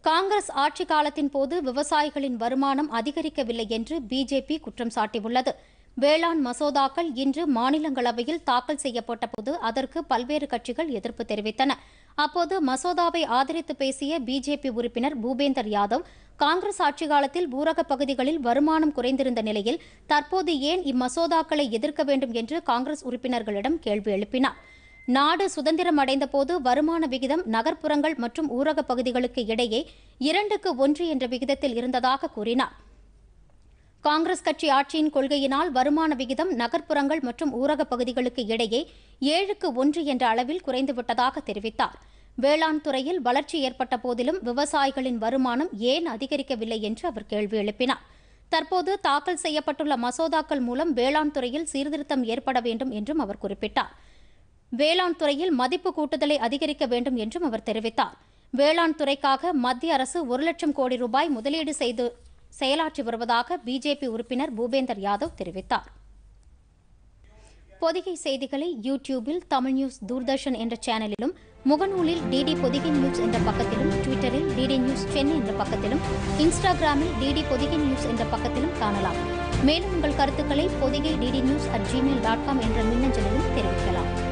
காங்கிரஸ் ஆட்சி காலத்தின் போது விவசாயிகளின் வருமானம் அதிகரிக்கவில்லை என்று பிஜேபி குற்றம் சாட்டியுள்ளது வேளாண் மசோதாக்கள் இன்று மாநிலங்களவையில் தாக்கல் செய்யப்பட்ட போது அதற்கு பல்வேறு கட்சிகள் எதிர்ப்பு தெரிவித்தன அப்போது மசோதாவை ஆதரித்து பேசிய பிஜேபி உறுப்பினர் பூபேந்தர் யாதவ் காங்கிரஸ் ஆட்சி காலத்தில் ஊரகப் பகுதிகளில் வருமானம் குறைந்திருந்த நிலையில் தற்போது ஏன் இம்மசோதாக்களை எதிர்க்க வேண்டும் என்று காங்கிரஸ் உறுப்பினர்களிடம் கேள்வி எழுப்பினார் நாடு சுதந்திரம் அடைந்தபோது வருமான விகிதம் நகர்ப்புறங்கள் மற்றும் ஊரகப் பகுதிகளுக்கு இடையே இரண்டுக்கு ஒன்று என்ற விகிதத்தில் இருந்ததாக கூறினார் காங்கிரஸ் கட்சி ஆட்சியின் கொள்கையினால் வருமான விகிதம் நகர்ப்புறங்கள் மற்றும் ஊரகப் பகுதிகளுக்கு இடையே ஏழுக்கு ஒன்று என்ற அளவில் குறைந்துவிட்டதாக தெரிவித்தார் வேளாண் துறையில் வளர்ச்சி ஏற்பட்ட போதிலும் விவசாயிகளின் வருமானம் ஏன் அதிகரிக்கவில்லை என்று அவர் கேள்வி எழுப்பினார் தற்போது தாக்கல் செய்யப்பட்டுள்ள மசோதாக்கள் மூலம் வேளாண் துறையில் சீர்திருத்தம் ஏற்பட வேண்டும் என்றும் அவர் குறிப்பிட்டார் வேளாண் துறையில் மதிப்பு கூட்டுதலை அதிகரிக்க வேண்டும் என்றும் அவர் தெரிவித்தார் வேளாண் துறைக்காக மத்திய அரசு ஒரு லட்சம் கோடி ரூபாய் முதலீடு செய்து செயலாற்றி வருவதாக பிஜேபி உறுப்பினர் பூபேந்தர் யாதவ் தெரிவித்தார் பொதிகை செய்திகளை யூடியூபில் தமிழ் நியூஸ் தூர்தர்ஷன் என்ற சேனலிலும் முகநூலில் டிடி பொதிகை நியூஸ் என்ற பக்கத்திலும் ட்விட்டரில் டிடி நியூஸ் சென்னை என்ற பக்கத்திலும் இன்ஸ்டாகிராமில் டிடி பொதிகை நியூஸ் என்ற பக்கத்திலும் காணலாம் மேலும் உங்கள் கருத்துக்களை Podhigai DD news at Gmail dot com என்ற மின்னஞ்சலிலும் தெரிவிக்கலாம்